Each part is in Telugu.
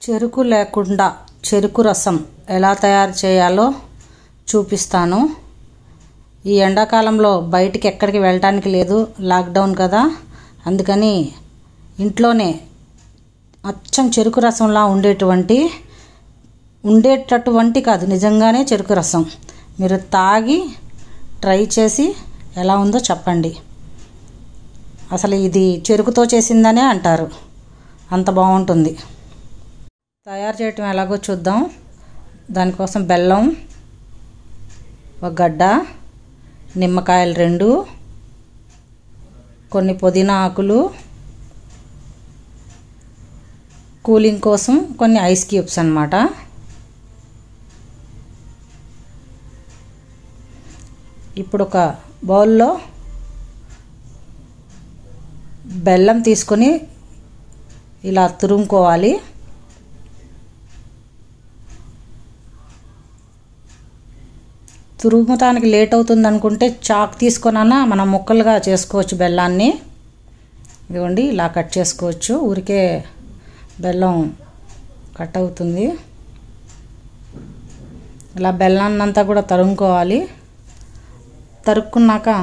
చెరుకు లేకుండా చెరుకు రసం ఎలా తయారు చేయాలో చూపిస్తాను ఈ ఎండాకాలంలో బయటికి ఎక్కడికి వెళ్ళటానికి లేదు లాక్డౌన్ కదా అందుకని ఇంట్లోనే అచ్చం చెరుకు రసంలా ఉండేటువంటి ఉండేటటువంటి కాదు నిజంగానే చెరుకు రసం మీరు తాగి ట్రై చేసి ఎలా ఉందో చెప్పండి అసలు ఇది చెరుకుతో చేసిందనే అంటారు అంత బాగుంటుంది తయారు చేయటం ఎలాగో చూద్దాం దానికోసం బెల్లం ఒక గడ్డ నిమ్మకాయలు రెండు కొన్ని పుదీనా ఆకులు కూలింగ్ కోసం కొన్ని ఐస్ క్యూబ్స్ అనమాట ఇప్పుడు ఒక బౌల్లో బెల్లం తీసుకొని ఇలా తురుముకోవాలి తురుముతానికి లేట్ అవుతుంది అనుకుంటే చాక్ తీసుకొనన్నా మనం ముక్కలుగా చేసుకోవచ్చు బెల్లాన్ని ఇదిగోండి ఇలా కట్ చేసుకోవచ్చు ఊరికే బెల్లం కట్ అవుతుంది ఇలా బెల్లాన్ని అంతా కూడా తరుముకోవాలి తరుక్కున్నాక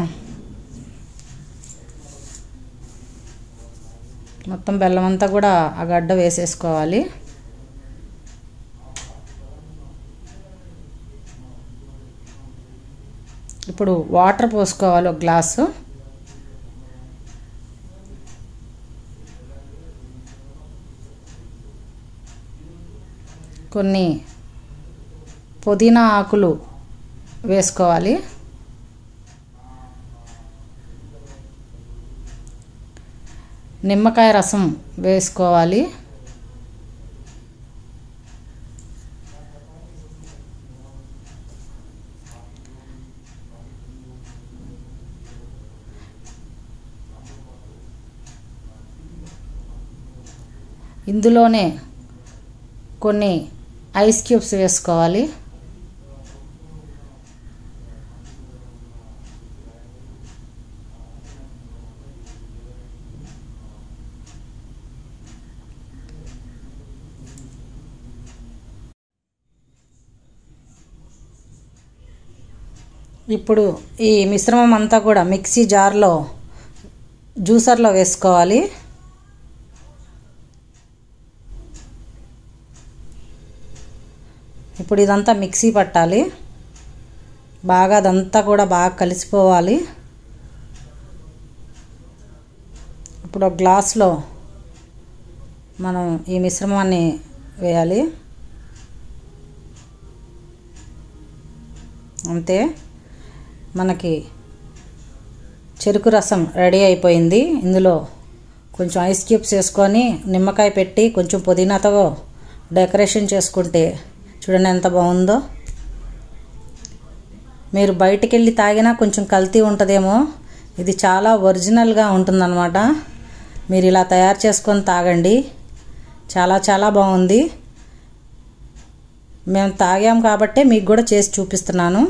మొత్తం బెల్లం అంతా కూడా ఆ గడ్డ వేసేసుకోవాలి ఇప్పుడు వాటర్ పోసుకోవాలి ఒక గ్లాసు కొన్ని పుదీనా ఆకులు వేసుకోవాలి నిమ్మకాయ రసం వేసుకోవాలి ఇందులోనే కొన్ని ఐస్ క్యూబ్స్ వేసుకోవాలి ఇప్పుడు ఈ మిశ్రమం అంతా కూడా మిక్సీ జార్లో జ్యూసర్లో వేసుకోవాలి ఇప్పుడు ఇదంతా మిక్సీ పట్టాలి బాగా అదంతా కూడా బాగా కలిసిపోవాలి ఇప్పుడు ఒక గ్లాస్లో మనం ఈ మిశ్రమాన్ని వేయాలి అంతే మనకి చెరుకు రసం రెడీ అయిపోయింది ఇందులో కొంచెం ఐస్ క్యూబ్స్ వేసుకొని నిమ్మకాయ పెట్టి కొంచెం పుదీనాతో డెకరేషన్ చేసుకుంటే చూడండి ఎంత బాగుందో మీరు బయటికి వెళ్ళి తాగినా కొంచెం కల్తీ ఉంటుందేమో ఇది చాలా ఒరిజినల్గా ఉంటుందన్నమాట మీరు ఇలా తయారు చేసుకొని తాగండి చాలా చాలా బాగుంది మేము తాగాం కాబట్టే మీకు కూడా చేసి చూపిస్తున్నాను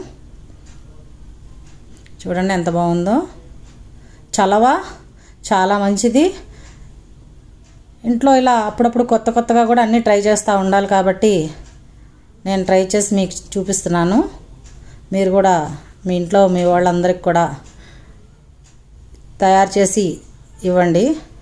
చూడండి ఎంత బాగుందో చలవ చాలా మంచిది ఇంట్లో ఇలా అప్పుడప్పుడు కొత్త కొత్తగా కూడా అన్నీ ట్రై చేస్తూ ఉండాలి కాబట్టి నేను ట్రై చేసి మీకు చూపిస్తున్నాను మీరు కూడా మీ ఇంట్లో మీ వాళ్ళందరికి కూడా తయారు చేసి ఇవ్వండి